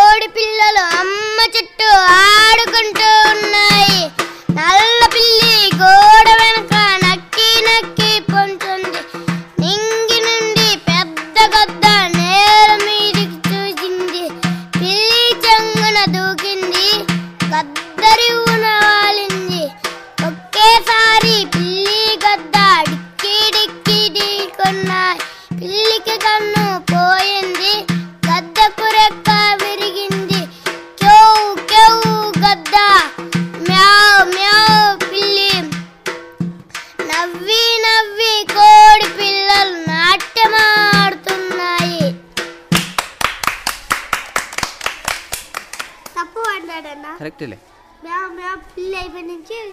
కోడి పిల్లలు అమ్మ చుట్టూ ఆడుకుంటూ ఉన్నాయి నల్ల పిల్లి గోడ వెనక నక్కి నక్కి పొంటుంది నింగి నుండి పెద్ద గద్ద నేల మీదికి చూసింది పిల్లి చెంగున దూకింది గద్దరివున వాలింది ఒకేసారి పిల్లి గద్ద డిక్కి డిక్కి ఢీకొన్నాయి పిల్లికి కన్ను పోయింది గద్దకు రెక్క విరిగింది క్యూ క్యూ గద్ద మ్యావ్ మ్యావ్ పిల్లి నవ్వి నవ్వి కోడి పిల్లలు నాట్యమాడుతున్నాయి తప్పు అన్నాడన్నా కరెక్ట్లే మ్యావ్ మ్యావ్ పిల్లి అయిపోయి నుంచి